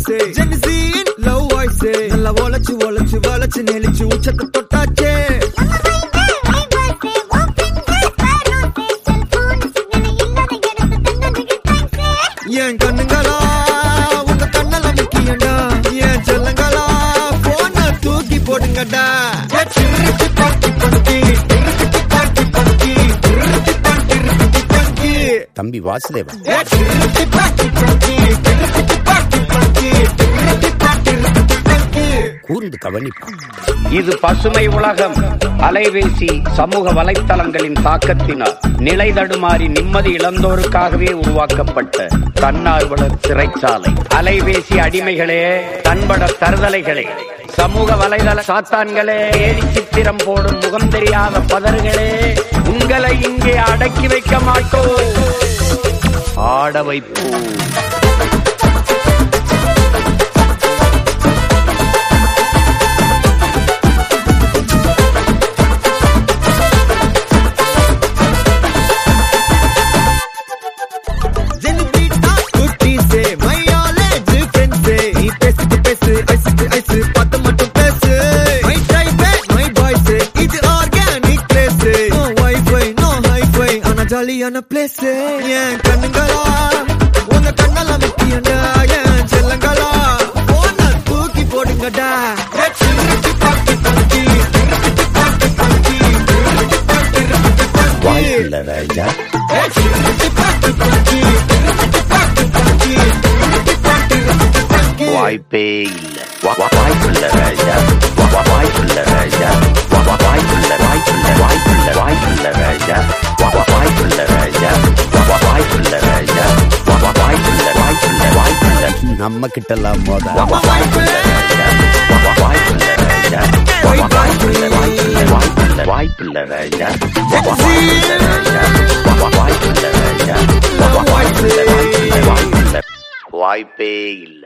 voice ஜென்சியின் love voice நல்லா ஒளச்சு ஒளச்சு வளைச்சு நெளிச்சு உச்சத்தை தொட்டாச்சே என் கண்ணுங்களா உங்க கண்ணல முக்கியண்டா என் செல்லங்களா போன தூக்கி போடுங்கடா ஏ சிறுக்கு பாட்டி படுக்கி சிறுக்கு பாட்டி படுக்கி சிறுக்கு பாட்டி படுக்கி தம்பி வாசுதேவா ஏ சிறுக்கு பாட்டி படுக்கி சிறுக்கு பாட்டி படுக்கி சிறுக்கு பாட்டி படுக்கி கூர்ந்து கவனிப்பான் இது பசுமை உலகம் அலைபேசி சமூக வலைத்தளங்களின் தாக்கத்தினால் நிலை தடுமாறி நிம்மதி இழந்தோருக்காகவே உருவாக்கப்பட்ட தன்னார்வலர் சிறைச்சாலை அலைபேசி அடிமைகளே தன்பட தருதலைகளே சமூக வலைதள சாத்தான்களே ஏடி சித்திரம் போடும் முகம் தெரியாத பதறுகளே உங்களை இங்கே அடக்கி வைக்க மாட்டோம் ஆட வைப்போம் ஜெனிபிட்டா குட்டி சே மையாலே ஃப்ரெண்ட் சே நீ பேசிட்டு பேசு ஐஸுக்கு ஐஸ் பார்த்து மட்டும் பேசு my type my boy say இது organic place no wifi no hifi ஆனா ஜாலியான பிளேஸ் என் கண்ணுங்களா உங்க கண்ணால முக்கியண்டா என் செல்லங்களா போன தூக்கி போடுங்கடா ஏ சிறுக்கு பாட்டி படுக்கி சிறுக்கு பாட்டி படுக்கி சிறுக்கு பாட்டி படுக்கி வாய்ப்புள்ள ராஜா ஏ சிறுக்கு பாட்டி படுக்கி சிறுக்கு பாட்டி படுக்கி சிறுக்கு பாட்டி படுக்கி வாய்ப்பே இல்ல வா- வா- வாய்ப்புள்ள ராஜா வா- வா- வாய்ப்புள்ள ராஜா வா- வா- வாய்ப்புள்ள வாய்ப்புள்ள வாய்ப்புள்ள வாய்ப்புள்ள ராஜா வா- வா- வாய்ப்புள்ள ராஜா வா- வா- வாய்ப்புள்ள ராஜா வா- வா- வாய்ப்புள்ள வாய்ப்புள்ள வாய்ப்புள்ள நம்ம கிட்ட எல்லாம் மோத வா- வா- வாய்ப்புள்ள ராஜா வா- வா- வாய்ப்புள்ள ராஜா வா- வா- வாய்ப்புள்ள வாய்ப்புள்ள வாய்ப்புள்ள வாய்ப்புள்ள ராஜா வா- வா- வாய்ப்புள்ள ராஜா வா- வா- வாய்ப்புள்ள ராஜா வா- வா- வாய்ப்புள்ள வாய்ப்புள்ள வாய்ப்புள்ள வாய்ப்பே இல்லை